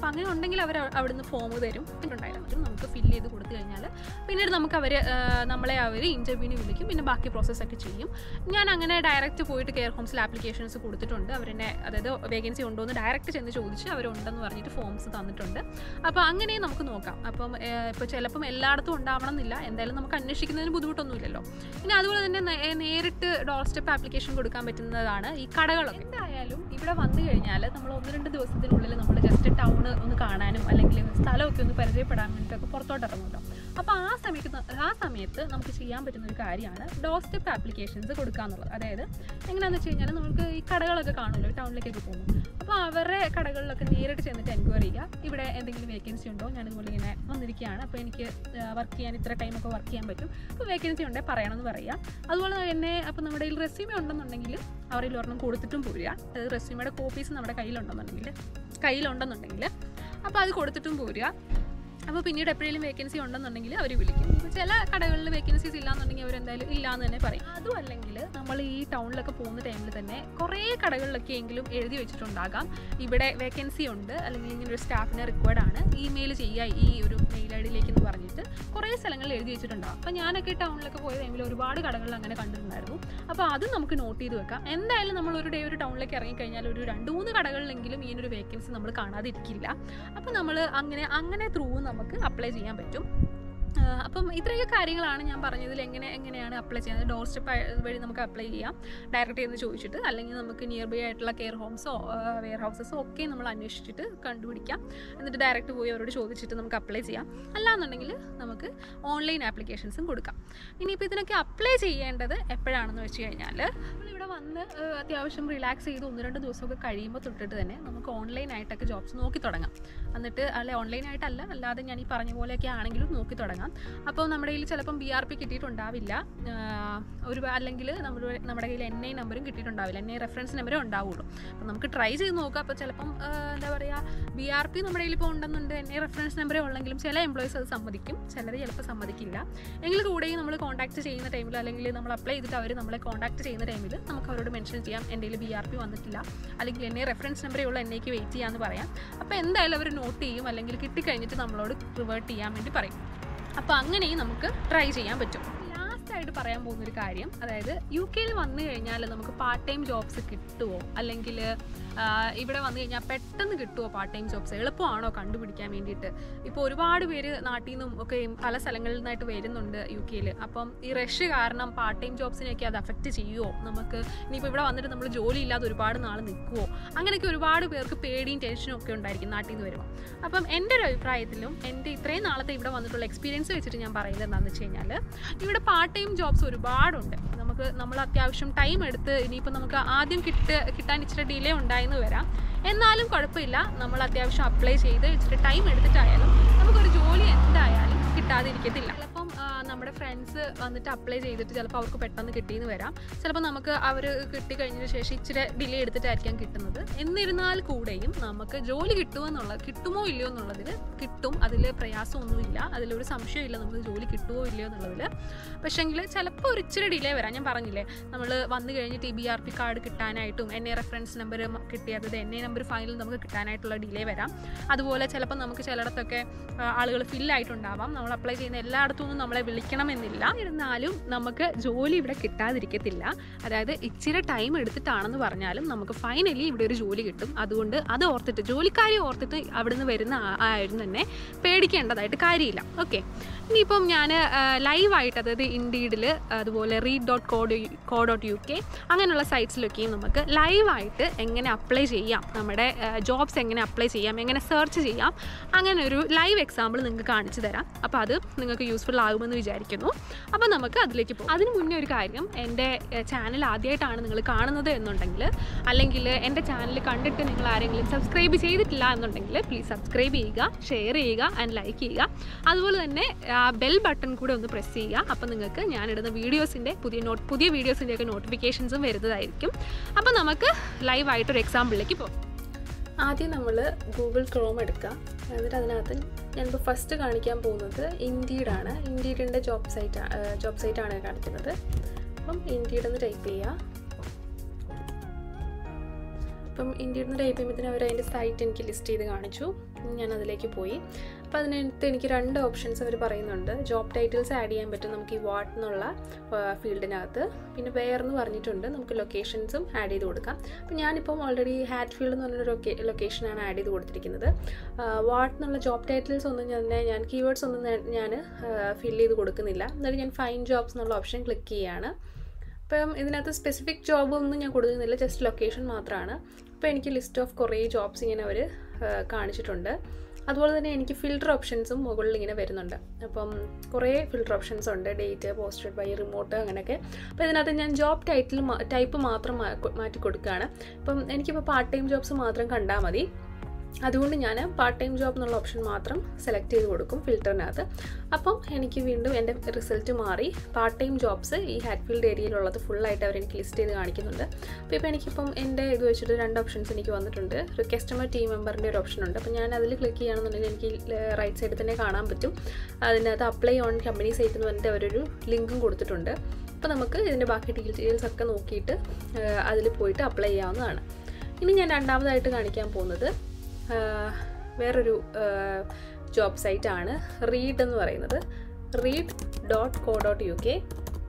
അപ്പോൾ അങ്ങനെ ഉണ്ടെങ്കിൽ അവർ അവിടുന്ന് ഫോം തരും ഉണ്ടായിരുന്നു നമുക്ക് ഫില്ല് ചെയ്ത് കൊടുത്തു കഴിഞ്ഞാൽ പിന്നീട് നമുക്ക് അവർ നമ്മളെ അവർ ഇൻ്റർവ്യൂവിന് വിളിക്കും പിന്നെ ബാക്കി പ്രോസസ്സൊക്കെ ചെയ്യും ഞാൻ അങ്ങനെ ഡയറക്റ്റ് പോയിട്ട് കെയർ ഹോംസിൽ ആപ്ലിക്കേഷൻസ് കൊടുത്തിട്ടുണ്ട് അവരെന്നെ അതായത് വേക്കൻസി ഉണ്ടോ എന്ന് ഡയറക്റ്റ് ചെന്ന് ചോദിച്ച് അവരുണ്ടെന്ന് പറഞ്ഞിട്ട് ഫോംസ് തന്നിട്ടുണ്ട് അപ്പോൾ അങ്ങനെ നമുക്ക് നോക്കാം അപ്പം ഇപ്പോൾ ചിലപ്പം എല്ലായിടത്തും ഉണ്ടാവണം എന്നില്ല എന്തായാലും നമുക്ക് അന്വേഷിക്കുന്നതിന് ബുദ്ധിമുട്ടൊന്നുമില്ലല്ലോ പിന്നെ അതുപോലെ തന്നെ നേ- നേരിട്ട് ഡോർ സ്റ്റെപ്പ് ആപ്ലിക്കേഷൻ കൊടുക്കാൻ പറ്റുന്നതാണ് ഈ കടകളൊക്കെ എന്തായാലും ഇവിടെ വന്നു കഴിഞ്ഞാൽ നമ്മൾ ഒന്ന് രണ്ട് ദിവസത്തിനുള്ളിൽ നമ്മൾ ജസ്റ്റ് ടൗൺ ഒന്ന് കാണാനും അല്ലെങ്കിൽ സ്ഥലമൊക്കെ ഒന്ന് പരിചയപ്പെടാൻ വേണ്ടിയിട്ടൊക്കെ പുറത്തോട്ട് ഇറങ്ങുമല്ലോ അപ്പോൾ ആ സമയത്ത് ന- ആ സമയത്ത് നമുക്ക് ചെയ്യാൻ പറ്റുന്ന ഒരു കാര്യമാണ് ഡോർ സ്റ്റെപ്പ് ആപ്ലിക്കേഷൻസ് കൊടുക്കുക എന്നുള്ളത് അതായത് എങ്ങനെയാണെന്ന് വെച്ച് കഴിഞ്ഞാൽ നമുക്ക് ഈ കടകളൊക്കെ കാണുമല്ലോ ടൗണിലേക്കൊക്കെ പോകുമ്പോൾ അപ്പോൾ അവരുടെ കടകളിലൊക്കെ നേരിട്ട് ചെന്നിട്ട് എൻക്വയറി ചെയ്യുക ഇവിടെ എന്തെങ്കിലും വേക്കൻസി ഉണ്ടോ ഞാനിതുപോലെ ഇങ്ങനെ വന്നിരിക്കുകയാണ് അപ്പോൾ എനിക്ക് വർക്ക് ചെയ്യാൻ ഇത്ര ടൈമൊക്കെ വർക്ക് ചെയ്യാൻ പറ്റും അപ്പോൾ വേക്കൻസി ഉണ്ടെങ്കിൽ പറയണമെന്ന് പറയുക അതുപോലെ തന്നെ അപ്പോൾ നമ്മുടെ കയ്യിൽ റെസ്യൂമേ ഉണ്ടെന്നുണ്ടെങ്കിൽ അവരിൽ ഒരെണ്ണം കൊടുത്തിട്ടും പോരുക അതായത് റെസ്യൂമയുടെ കോപ്പീസ് നമ്മുടെ കയ്യിലുണ്ടെന്നുണ്ടെങ്കിൽ കയ്യിലുണ്ടെന്നുണ്ടെങ്കിൽ അപ്പോൾ അത് കൊടുത്തിട്ടും പോരുക അപ്പോൾ പിന്നീട് എപ്പോഴെങ്കിലും വേക്കൻസി ഉണ്ടെന്നുണ്ടെങ്കിൽ അവർ വിളിക്കും ഇപ്പോൾ ചില കടകളിൽ വേക്കൻസീസ് ഇല്ലാന്നുണ്ടെങ്കിൽ അവരെന്തായാലും ഇല്ല എന്ന് തന്നെ പറയും അതും അല്ലെങ്കിൽ നമ്മൾ ഈ ടൗണിലൊക്കെ പോകുന്ന ടൈമിൽ തന്നെ കുറേ കടകളിലൊക്കെ എങ്കിലും എഴുതി വെച്ചിട്ടുണ്ടാകാം ഇവിടെ വേക്കൻസി ഉണ്ട് അല്ലെങ്കിൽ ഇങ്ങനെ ഒരു സ്റ്റാഫിനെ റിക്വയർഡ് ആണ് ഇമെയിൽ ചെയ്യുക ഈ ഒരു മെയിൽ ഐ ഡിയിലേക്ക് എന്ന് പറഞ്ഞിട്ട് കുറേ സ്ഥലങ്ങളിൽ എഴുതി വെച്ചിട്ടുണ്ടാകും അപ്പോൾ ഞാനൊക്കെ ടൗണിലൊക്കെ പോയ ടൈമിൽ ഒരുപാട് കടകളിൽ അങ്ങനെ കണ്ടിട്ടുണ്ടായിരുന്നു അപ്പോൾ അതും നമുക്ക് നോട്ട് ചെയ്ത് വെക്കാം എന്തായാലും നമ്മൾ ഒരു ഡേ ഒരു ടൗണിലേക്ക് ഇറങ്ങിക്കഴിഞ്ഞാൽ ഒരു രണ്ട് മൂന്ന് കടകളിലെങ്കിലും ഈ ഒരു വേക്കൻസി നമ്മൾ കാണാതിരിക്കില്ല അപ്പോൾ നമ്മൾ അങ്ങനെ അങ്ങനെ ത്രൂ നമുക്ക് അപ്ലൈ ചെയ്യാൻ പറ്റും ആ, അപ്പം ഇത്രയൊക്കെ കാര്യങ്ങളാണ് ഞാൻ പറഞ്ഞതിൽ എങ്ങനെ എങ്ങനെയാണ് അപ്ലൈ ചെയ്യുന്നത് ഡോർ സ്റ്റെപ്പ് വഴി നമുക്ക് അപ്ലൈ ചെയ്യാം ഡയറക്റ്റ് ചെയ്ത് ചോദിച്ചിട്ട് അല്ലെങ്കിൽ നമുക്ക് നിയർ ബൈ ആയിട്ടുള്ള കെയർ ഹോംസോ വെയർ ഹൗസസോ ഒക്കെ നമ്മൾ അന്വേഷിച്ചിട്ട് കണ്ടുപിടിക്കാം എന്നിട്ട് ഡയറക്റ്റ് പോയി അവരോട് ചോദിച്ചിട്ട് നമുക്ക് അപ്ലൈ ചെയ്യാം അല്ലാന്നുണ്ടെങ്കിൽ നമുക്ക് ഓൺലൈൻ ആപ്ലിക്കേഷൻസും കൊടുക്കാം ഇനിയിപ്പോൾ ഇതിനൊക്കെ അപ്ലൈ ചെയ്യേണ്ടത് എപ്പോഴാണെന്ന് വെച്ച് കഴിഞ്ഞാൽ നമ്മളിവിടെ വന്ന് ആ, അത്യാവശ്യം റിലാക്സ് ചെയ്ത് ഒന്ന് രണ്ട് ദിവസമൊക്കെ കഴിയുമ്പോൾ തൊട്ടിട്ട് തന്നെ നമുക്ക് ഓൺലൈനായിട്ടൊക്കെ ജോബ്സ് നോക്കി തുടങ്ങാം എന്നിട്ട് അല്ലെ ഓൺലൈനായിട്ടല്ല അല്ലാതെ ഞാൻ ഈ പറഞ്ഞ പോലെയൊക്കെ ആണെങ്കിലും നോക്കി തുടങ്ങാം അപ്പോൾ നമ്മുടെ കയ്യിൽ ചിലപ്പം ബി ആർ പി കിട്ടിയിട്ടുണ്ടാവില്ല ആഹ് ഒരു അല്ലെങ്കിൽ നമ്മൾ നമ്മുടെ കയ്യിൽ എൻ ഐ നമ്പറും കിട്ടിയിട്ടുണ്ടാവില്ല എൻ ഐ റെഫറൻസ് നമ്പറേ ഉണ്ടാവുള്ളൂ അപ്പോൾ നമുക്ക് ട്രൈ ചെയ്ത് നോക്കാം അപ്പോൾ ചിലപ്പം ആഹ് എന്താ പറയുക ബി ആർ പി നമ്മുടെ കയ്യിൽ ഇപ്പോൾ ഉണ്ടെന്നുണ്ട് എൻ ഐ റെഫറൻസ് നമ്പറേ ഉള്ളെങ്കിലും ചില എംപ്ലോയീസ് അത് സമ്മതിക്കും ചിലർ ചിലപ്പോൾ സമ്മതിക്കില്ല എങ്കിൽ കൂടെയും നമ്മൾ കോൺടാക്ട് ചെയ്യുന്ന ടൈമിൽ അല്ലെങ്കിൽ നമ്മൾ അപ്ലൈ ചെയ്തിട്ട് അവർ നമ്മളെ കോൺടാക്ട് ചെയ്യുന്ന ടൈമിൽ നമുക്ക് അവരോട് മെൻഷൻ ചെയ്യാം എൻ്റെ കയ്യിൽ ബി ആർ പി വന്നിട്ടില്ല അല്ലെങ്കിൽ എന്നെ റെഫറൻസ് നമ്പറേ ഉള്ള എന്നേക്ക് വെയിറ്റ് ചെയ്യാമെന്ന് പറയാം അപ്പോൾ എന്തായാലും അവർ നോട്ട് ചെയ്യും അല്ലെങ്കിൽ കിട്ടിക്കഴിഞ്ഞിട്ട് നമ്മളോട് റിവേർട്ട് ചെയ്യാൻ വേണ്ടി പറയും അപ്പോൾ അങ്ങനെയും നമുക്ക് ട്രൈ ചെയ്യാൻ പറ്റും ലാസ്റ്റ് ആയിട്ട് പറയാൻ പോകുന്ന ഒരു കാര്യം അതായത് യു കെയിൽ വന്നു കഴിഞ്ഞാൽ നമുക്ക് പാർട്ട് ടൈം ജോബ്സ് കിട്ടുമോ അല്ലെങ്കിൽ ഇവിടെ വന്നു കഴിഞ്ഞാൽ പെട്ടെന്ന് കിട്ടുമോ പാർട്ട് ടൈം ജോബ്സ് എളുപ്പമാണോ കണ്ടുപിടിക്കാൻ വേണ്ടിയിട്ട് ഇപ്പോൾ ഒരുപാട് പേര് നാട്ടിൽ നിന്നും ഒക്കെ പല സ്ഥലങ്ങളിൽ നിന്നായിട്ട് വരുന്നുണ്ട് യു കെയിൽ അപ്പം ഈ റഷ് കാരണം പാർട്ട് ടൈം ജോബ്സിനെയൊക്കെ അത് അഫക്റ്റ് ചെയ്യുമോ നമുക്ക് ഇനിയിപ്പോൾ ഇവിടെ വന്നിട്ട് നമ്മൾ ജോലി ഇല്ലാതെ ഒരുപാട് നാൾ നിൽക്കുമോ അങ്ങനെയൊക്കെ ഒരുപാട് പേർക്ക് പേടിയും ടെൻഷനും ഒക്കെ ഉണ്ടായിരിക്കും നാട്ടിൽ നിന്ന് വരുമ്പോൾ അപ്പം എൻ്റെ ഒരു അഭിപ്രായത്തിലും എൻ്റെ ഇത്രയും നാളത്തെ ഇവിടെ വന്നിട്ടുള്ള എക്സ്പീരിയൻസ് വെച്ചിട്ട് ഞാൻ പറയുന്നത് എന്താണെന്ന് വെച്ച് കഴിഞ്ഞാൽ ഇവിടെ പാർട്ട് ടൈം ജോബ്സ് ഒരുപാടുണ്ട് നമുക്ക് നമ്മൾ അത്യാവശ്യം ടൈം എടുത്ത് ഇനിയിപ്പോൾ നമുക്ക് ആദ്യം കിട്ട് കിട്ടാൻ ഇച്ചിരി ഡിലേ ഉണ്ടായെന്ന് വരാം എന്നാലും കുഴപ്പമില്ല നമ്മൾ അത്യാവശ്യം അപ്ലൈ ചെയ്ത് ഇച്ചിരി ടൈം എടുത്തിട്ടായാലും നമുക്കൊരു ജോലി എന്തായാലും കിട്ടാതിരിക്കത്തില്ല ചിലപ്പം ആ, നമ്മുടെ ഫ്രണ്ട്സ് വന്നിട്ട് അപ്ലൈ ചെയ്തിട്ട് ചിലപ്പോൾ അവർക്ക് പെട്ടെന്ന് കിട്ടിയെന്ന് വരാം ചിലപ്പോൾ നമുക്ക് അവർ കിട്ടിക്കഴിഞ്ഞതിന് ശേഷം ഇച്ചിരി ഡിലേ എടുത്തിട്ടായിരിക്കാം കിട്ടുന്നത് എന്നിരുന്നാൽ കൂടെയും നമുക്ക് ജോലി കിട്ടുമോ എന്നുള്ളത് കിട്ടുമോ ഇല്ലയോ എന്നുള്ളതിന് കിട്ടും അതിൽ പ്രയാസമൊന്നുമില്ല അതിലൊരു സംശയമില്ല നമുക്ക് ജോലി കിട്ടുമോ ഇല്ലയോ എന്നുള്ളതിൽ പക്ഷേങ്കിൽ ചിലപ്പോൾ ഒരു ഇച്ചിരി ഡിലേ വരാം ഞാൻ പറഞ്ഞില്ലേ നമ്മൾ വന്നു കഴിഞ്ഞിട്ട് ഈ ബി ആർ പി കാർഡ് കിട്ടാനായിട്ടും എൻ എ റെഫറൻസ് നമ്പർ കിട്ടിയത് എൻ എ നമ്പർ ഫൈനൽ നമുക്ക് കിട്ടാനായിട്ടുള്ള ഡിലേ വരാം അതുപോലെ ചിലപ്പോൾ നമുക്ക് ചിലയിടത്തൊക്കെ ആളുകൾ ഫില്ലായിട്ടുണ്ടാവാം നമ്മൾ അപ്ലൈ ചെയ്യുന്ന എല്ലായിടത്തും ഒന്നും നമ്മളെ വിളിക്കണമെന്നില്ല ഇരുന്നാലും നമുക്ക് ജോലി ഇവിടെ കിട്ടാതിരിക്കത്തില്ല അതായത് ഇച്ചിരി ടൈം എടുത്തിട്ടാണെന്ന് പറഞ്ഞാലും നമുക്ക് ഫൈനലി ഇവിടെ ഒരു ജോലി കിട്ടും അതുകൊണ്ട് അത് ഓർത്തിട്ട് ജോലിക്കാരെ ഓർത്തിട്ട് അവിടുന്ന് വരുന്ന ആ- ആരും തന്നെ പേടിക്കേണ്ടതായിട്ട് കാര്യമില്ല ഓക്കെ ഇനിയിപ്പം ഞാൻ ലൈവായിട്ട് അതായത് ഇൻഡീഡിൽ അതുപോലെ Reed dot code co dot U K അങ്ങനെയുള്ള സൈറ്റ്സിലൊക്കെയും നമുക്ക് ലൈവായിട്ട് എങ്ങനെ അപ്ലൈ ചെയ്യാം നമ്മുടെ ജോബ്സ് എങ്ങനെ അപ്ലൈ ചെയ്യാം എങ്ങനെ സെർച്ച് ചെയ്യാം അങ്ങനെ ഒരു ലൈവ് എക്സാമ്പിൾ നിങ്ങൾക്ക് കാണിച്ചു തരാം അപ്പോൾ അത് നിങ്ങൾക്ക് യൂസ്ഫുൾ ആകുമെന്ന് വിചാരിക്കുന്നു അപ്പോൾ നമുക്ക് അതിലേക്ക് പോകും അതിന് മുന്നേ ഒരു കാര്യം എൻ്റെ ചാനൽ ആദ്യമായിട്ടാണ് നിങ്ങൾ കാണുന്നത് എന്നുണ്ടെങ്കിൽ അല്ലെങ്കിൽ എൻ്റെ ചാനൽ കണ്ടിട്ട് നിങ്ങൾ ആരെങ്കിലും സബ്സ്ക്രൈബ് ചെയ്തിട്ടില്ല എന്നുണ്ടെങ്കിൽ പ്ലീസ് സബ്സ്ക്രൈബ് ചെയ്യുക ഷെയർ ചെയ്യുക ആൻഡ് ലൈക്ക് ചെയ്യുക അതുപോലെ തന്നെ ബെൽ ബട്ടൺ കൂടെ ഒന്ന് പ്രസ് ചെയ്യുക അപ്പോൾ നിങ്ങൾക്ക് ഞാനിടുന്ന വീഡിയോസിൻ്റെ പുതിയ നോട്ട് പുതിയ വീഡിയോസിൻ്റെ ഒക്കെ നോട്ടിഫിക്കേഷൻസും വരുന്നതായിരിക്കും അപ്പോൾ നമുക്ക് ലൈവായിട്ടൊരു എക്സാമ്പിളിലേക്ക് പോകും ആദ്യം നമ്മൾ ഗൂഗിൾ ക്രോം എടുക്കുക എന്നിട്ട് അതിനകത്ത് ഞാനിപ്പോൾ ഫസ്റ്റ് കാണിക്കാൻ പോകുന്നത് ഇൻഡീഡാണ് ഇൻഡീഡിൻ്റെ ജോബ് സൈറ്റ് ജോബ് സൈറ്റാണ് കാണിക്കുന്നത് അപ്പം ഇൻഡീഡ് എന്ന് ടൈപ്പ് ചെയ്യുക അപ്പം ഇന്ത്യയിൽ നിന്ന് ടൈപ്പ് ചെയ്യുമ്പോഴത്തേനും അവർ അതിൻ്റെ സൈറ്റ് എനിക്ക് ലിസ്റ്റ് ചെയ്ത് കാണിച്ചു ഞാൻ അതിലേക്ക് പോയി അപ്പോൾ അതിനകത്ത് എനിക്ക് രണ്ട് ഓപ്ഷൻസ് അവർ പറയുന്നുണ്ട് ജോബ് ടൈറ്റിൽസ് ആഡ് ചെയ്യാൻ പറ്റും നമുക്ക് ഈ വാട്ട് എന്നുള്ള ഫീൽഡിനകത്ത് പിന്നെ വേറെന്ന് പറഞ്ഞിട്ടുണ്ട് നമുക്ക് ലൊക്കേഷൻസും ആഡ് ചെയ്ത് കൊടുക്കാം അപ്പോൾ ഞാനിപ്പം ഓൾറെഡി ഹാറ്റ് ഫീൽഡ് എന്ന് പറഞ്ഞൊരു ലൊക്കേ ലൊക്കേഷനാണ് ആഡ് ചെയ്ത് കൊടുത്തിരിക്കുന്നത് വാട്ട് എന്നുള്ള ജോബ് ടൈറ്റിൽസ് ഒന്നും ഞാൻ ഞാൻ കീവേഡ്സ് ഒന്നും ഞാൻ ഫിൽ ചെയ്ത് കൊടുക്കുന്നില്ല എന്നിട്ട് ഞാൻ ഫൈൻ ജോബ്സ് എന്നുള്ള ഓപ്ഷൻ ക്ലിക്ക് ചെയ്യുകയാണ് അപ്പം ഇതിനകത്ത് സ്പെസിഫിക് ജോബ് ഒന്നും ഞാൻ കൊടുക്കുന്നില്ല ജസ്റ്റ് ലൊക്കേഷൻ മാത്രമാണ് അപ്പോൾ എനിക്ക് ലിസ്റ്റ് ഓഫ് കുറേ ജോബ്സ് ഇങ്ങനെ അവർ കാണിച്ചിട്ടുണ്ട് അതുപോലെ തന്നെ എനിക്ക് ഫിൽറ്റർ ഓപ്ഷൻസും മുകളിൽ ഇങ്ങനെ വരുന്നുണ്ട് അപ്പം കുറേ ഫിൽറ്റർ ഓപ്ഷൻസ് ഉണ്ട് ഡേറ്റ് പോസ്റ്റഡ് ബൈ റിമോട്ട് അങ്ങനെയൊക്കെ അപ്പോൾ ഇതിനകത്ത് ഞാൻ ജോബ് ടൈറ്റിൽ ടൈപ്പ് മാത്രം മാറ്റി കൊടുക്കുകയാണ് അപ്പം എനിക്കിപ്പോൾ പാർട്ട് ടൈം ജോബ്സ് മാത്രം കണ്ടാൽ മതി അതുകൊണ്ട് ഞാൻ പാർട്ട് ടൈം ജോബ് എന്നുള്ള ഓപ്ഷൻ മാത്രം സെലക്ട് ചെയ്ത് കൊടുക്കും ഫിൽറ്ററിനകത്ത് അപ്പം എനിക്ക് വീണ്ടും എൻ്റെ റിസൾട്ട് മാറി പാർട്ട് ടൈം ജോബ്സ് ഈ ഹാറ്റ്ഫീൽഡ് ഏരിയയിലുള്ളത് ഫുള്ളായിട്ട് അവർ എനിക്ക് ലിസ്റ്റ് ചെയ്ത് കാണിക്കുന്നുണ്ട് അപ്പോൾ ഇപ്പോൾ എനിക്കിപ്പം എൻ്റെ ഇത് വെച്ചിട്ട് രണ്ട് ഓപ്ഷൻസ് എനിക്ക് വന്നിട്ടുണ്ട് ഒരു കസ്റ്റമർ ടീം മെമ്പറിൻ്റെ ഒരു ഓപ്ഷൻ ഉണ്ട് അപ്പോൾ ഞാൻ അതിൽ ക്ലിക്ക് ചെയ്യുകയാണെന്നുണ്ടെങ്കിൽ എനിക്ക് റൈറ്റ് സൈഡിൽ തന്നെ കാണാൻ പറ്റും അതിനകത്ത് അപ്ലൈ ഓൺ കമ്പനി സൈറ്റ് എന്ന് പറഞ്ഞിട്ട് അവരൊരു ലിങ്കും കൊടുത്തിട്ടുണ്ട് അപ്പോൾ നമുക്ക് ഇതിൻ്റെ ബാക്കി ഡീറ്റെയിൽസ് ഒക്കെ നോക്കിയിട്ട് അതിൽ പോയിട്ട് അപ്ലൈ ചെയ്യാവുന്നതാണ് ഇനി ഞാൻ രണ്ടാമതായിട്ട് കാണിക്കാൻ പോകുന്നത് വേറൊരു ജോബ് സൈറ്റാണ് റീഡ് എന്ന് പറയുന്നത് Reed dot co dot U K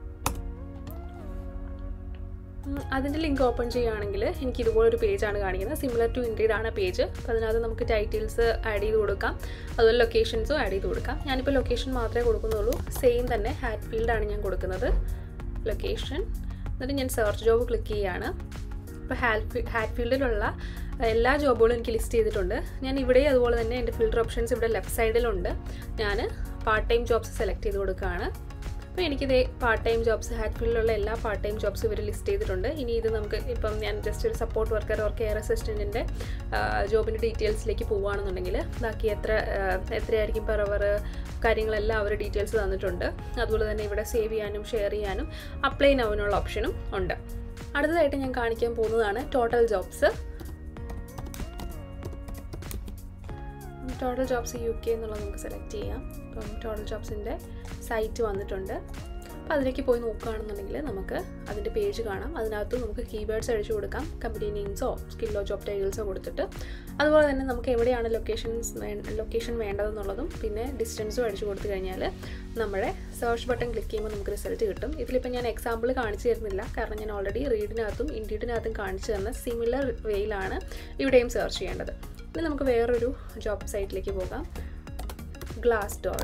അതിൻ്റെ ലിങ്ക് ഓപ്പൺ ചെയ്യുകയാണെങ്കിൽ എനിക്ക് ഇതുപോലൊരു പേജാണ് കാണിക്കുന്നത് സിമിലർ ടു ഇൻഡീഡ് ആണ് പേജ് അപ്പോൾ അതിനകത്ത് നമുക്ക് ടൈറ്റിൽസ് ആഡ് ചെയ്ത് കൊടുക്കാം അതുപോലെ ലൊക്കേഷൻസും ആഡ് ചെയ്ത് കൊടുക്കാം ഞാനിപ്പോൾ ലൊക്കേഷൻ മാത്രമേ കൊടുക്കുന്നുള്ളൂ സെയിം തന്നെ ഹാറ്റ് ഫീൽഡാണ് ഞാൻ കൊടുക്കുന്നത് ലൊക്കേഷൻ എന്നിട്ട് ഞാൻ സെർച്ച് ജോബ് ക്ലിക്ക് ചെയ്യുകയാണ് ഇപ്പോൾ ഹാറ്റ് ഹാറ്റ് ഫീൽഡിലുള്ള എല്ലാ ജോബുകളും എനിക്ക് ലിസ്റ്റ് ചെയ്തിട്ടുണ്ട് ഞാൻ ഇവിടെ അതുപോലെ തന്നെ എൻ്റെ ഫിൽറ്റർ ഓപ്ഷൻസ് ഇവിടെ ലെഫ്റ്റ് സൈഡിലുണ്ട് ഞാൻ പാർട്ട് ടൈം ജോബ്സ് സെലക്ട് ചെയ്ത് കൊടുക്കുകയാണ് അപ്പോൾ എനിക്കിതേ പാർട്ട് ടൈം ജോബ്സ് ഹാറ്റ് ഫീൽഡിലുള്ള എല്ലാ പാർട്ട് ടൈം ജോബ്സ് ഇവർ ലിസ്റ്റ് ചെയ്തിട്ടുണ്ട് ഇനി ഇത് നമുക്ക് ഇപ്പം ഞാൻ ജസ്റ്റ് ഒരു സപ്പോർട്ട് വർക്കർ ഓർ കെയർ അസിസ്റ്റൻറ്റിൻ്റെ ജോബിൻ്റെ ഡീറ്റെയിൽസിലേക്ക് പോവുകയാണെന്നുണ്ടെങ്കിൽ ബാക്കി എത്ര എത്രയായിരിക്കും പെർ അവർ കാര്യങ്ങളെല്ലാം അവർ ഡീറ്റെയിൽസ് തന്നിട്ടുണ്ട് അതുപോലെ തന്നെ ഇവിടെ സേവ് ചെയ്യാനും ഷെയർ ചെയ്യാനും അപ്ലൈ നൗവിനുള്ള ഓപ്ഷനും ഉണ്ട് അടുത്തതായിട്ട് ഞാൻ കാണിക്കാൻ പോകുന്നതാണ് total jobs total jobs U K എന്നുള്ളത് നമുക്ക് സെലക്ട് ചെയ്യാം അപ്പം ടോട്ടൽ ജോബ്സിൻ്റെ സൈറ്റ് വന്നിട്ടുണ്ട് അപ്പോൾ അതിലേക്ക് പോയി നോക്കുകയാണെന്നുണ്ടെങ്കിൽ നമുക്ക് അതിൻ്റെ പേജ് കാണാം അതിനകത്ത് നമുക്ക് കീവേഡ്സ് അടിച്ചു കൊടുക്കാം കമ്പനി നെയിംസോ സ്കില്ലോ ജോബ് ടൈറ്റിൽസോ കൊടുത്തിട്ട് അതുപോലെ തന്നെ നമുക്ക് എവിടെയാണ് ലൊക്കേഷൻസ് ലൊക്കേഷൻ വേണ്ടതെന്നുള്ളതും പിന്നെ ഡിസ്റ്റൻസും അടിച്ചു കൊടുത്തു കഴിഞ്ഞാൽ നമ്മുടെ സെർച്ച് ബട്ടൺ ക്ലിക്ക് ചെയ്യുമ്പോൾ നമുക്ക് റിസൾട്ട് കിട്ടും ഇതിലിപ്പോൾ ഞാൻ എക്സാമ്പിൾ കാണിച്ചു തരുന്നില്ല കാരണം ഞാൻ ഓൾറെഡി റീഡിനകത്തും ഇൻഡീഡിനകത്തും കാണിച്ചു തന്ന സിമിലർ വേയിലാണ് ഇവിടെയും സെർച്ച് ചെയ്യേണ്ടത് ഇനി നമുക്ക് വേറൊരു ജോബ് സൈറ്റിലേക്ക് പോകാം ഗ്ലാസ് ഡോർ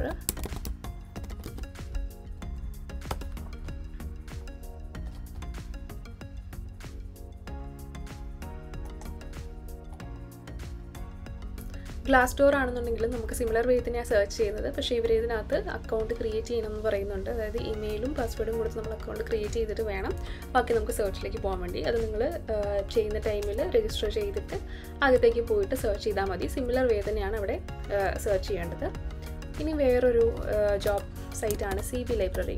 ഗ്ലാസ് ഡോർ ആണെന്നുണ്ടെങ്കിൽ നമുക്ക് സിമിലർ വേ തന്നെയാണ് സെർച്ച് ചെയ്യുന്നത് പക്ഷേ ഇവർ ഇതിനകത്ത് അക്കൗണ്ട് ക്രിയേറ്റ് ചെയ്യണമെന്ന് പറയുന്നുണ്ട് അതായത് ഇമെയിലും പാസ്വേഡും കൊടുത്ത് നമ്മൾ അക്കൗണ്ട് ക്രിയേറ്റ് ചെയ്തിട്ട് വേണം ബാക്കി നമുക്ക് സെർച്ചിലേക്ക് പോകാൻ വേണ്ടി അത് നിങ്ങൾ ചെയ്യുന്ന ടൈമിൽ രജിസ്റ്റർ ചെയ്തിട്ട് അകത്തേക്ക് പോയിട്ട് സെർച്ച് ചെയ്താൽ മതി സിമിലർ വേ തന്നെയാണ് അവിടെ സെർച്ച് ചെയ്യേണ്ടത് ഇനി വേറൊരു ജോബ് സൈറ്റാണ് സി ബി ലൈബ്രറി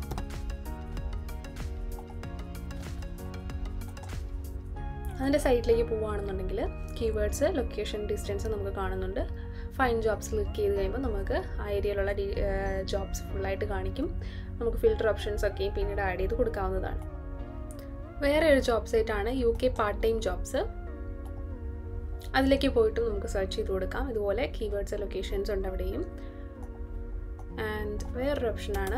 അതിൻ്റെ സൈറ്റിലേക്ക് പോവുകയാണെന്നുണ്ടെങ്കിൽ കീവേഡ്സ് ലൊക്കേഷൻ ഡിസ്റ്റൻസ് നമുക്ക് കാണുന്നുണ്ട് ഫൈൻ ജോബ്സ് ക്ലിക്ക് ചെയ്ത് കഴിയുമ്പോൾ നമുക്ക് ആ ഏരിയയിലുള്ള ഡി ജോബ്സ് ഫുള്ളായിട്ട് കാണിക്കും നമുക്ക് ഫിൽറ്റർ ഓപ്ഷൻസ് ഒക്കെയും പിന്നീട് ആഡ് ചെയ്ത് കൊടുക്കാവുന്നതാണ് വേറെ ഒരു ജോബ് സൈറ്റാണ് U K part time jobs അതിലേക്ക് പോയിട്ടും നമുക്ക് സെർച്ച് ചെയ്ത് കൊടുക്കാം ഇതുപോലെ കീവേഡ്സ് ലൊക്കേഷൻസ് ഉണ്ട് അവിടെയും ആൻഡ് വേറൊരു ഓപ്ഷനാണ്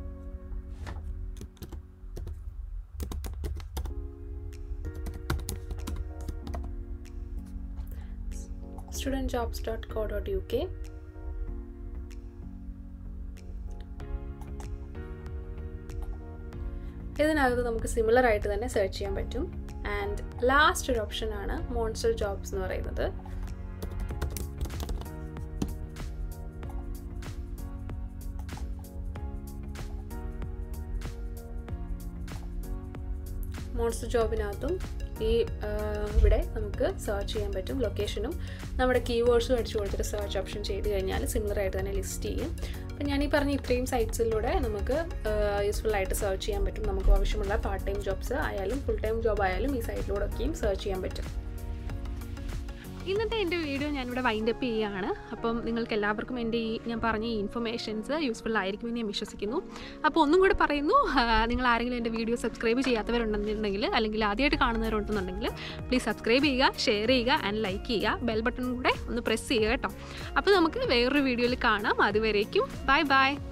studentjobs.co.uk ഇതിനകത്ത് നമുക്ക് സിമിലർ ആയിട്ട് തന്നെ സെർച്ച് ചെയ്യാൻ പറ്റും ആൻഡ് ലാസ്റ്റ് ഒരു ഓപ്ഷനാണ് മോൺസ്റ്റർ ജോബ്സ് എന്ന് പറയുന്നത് മോൺസ്റ്റർ ജോബിനകത്തും ഈ ഇവിടെ നമുക്ക് സെർച്ച് ചെയ്യാൻ പറ്റും ലൊക്കേഷനും നമ്മുടെ കീവേഡ്സും അടിച്ചു കൊടുത്തിട്ട് സെർച്ച് ഓപ്ഷൻ ചെയ്ത് കഴിഞ്ഞാൽ സിമിലർ ആയിട്ട് തന്നെ ലിസ്റ്റ് ചെയ്യും അപ്പം ഞാൻ ഈ പറഞ്ഞ ഇത്രയും സൈറ്റ്സിലൂടെ നമുക്ക് യൂസ്ഫുൾ ആയിട്ട് സെർച്ച് ചെയ്യാൻ പറ്റും നമുക്ക് ആവശ്യമുള്ള പാർട്ട് ടൈം ജോബ്സ് ആയാലും ഫുൾ ടൈം ജോബ് ആയാലും ഈ സൈറ്റിലൂടെ ഒക്കെയും സെർച്ച് ചെയ്യാൻ പറ്റും ഇന്നത്തെ എൻ്റെ വീഡിയോ ഞാനിവിടെ വൈൻഡപ്പ് ചെയ്യുകയാണ് അപ്പം നിങ്ങൾക്ക് എല്ലാവർക്കും എൻ്റെ ഈ ഞാൻ പറഞ്ഞ ഈ ഇൻഫർമേഷൻസ് യൂസ്ഫുൾ ആയിരിക്കുമെന്ന് ഞാൻ വിശ്വസിക്കുന്നു അപ്പോൾ ഒന്നും കൂടെ പറയുന്നു ആ, നിങ്ങൾ ആരെങ്കിലും എൻ്റെ വീഡിയോ സബ്സ്ക്രൈബ് ചെയ്യാത്തവരുണ്ടെന്നുണ്ടെങ്കിൽ അല്ലെങ്കിൽ ആദ്യമായിട്ട് കാണുന്നവരുണ്ടെന്നുണ്ടെങ്കിൽ പ്ലീസ് സബ്സ്ക്രൈബ് ചെയ്യുക ഷെയർ ചെയ്യുക ആൻഡ് ലൈക്ക് ചെയ്യുക ബെൽ ബട്ടൺ കൂടെ ഒന്ന് പ്രസ് ചെയ്യുക കേട്ടോ അപ്പോൾ നമുക്ക് വേറൊരു വീഡിയോയിൽ കാണാം അതുവരേക്കും ബൈ ബൈ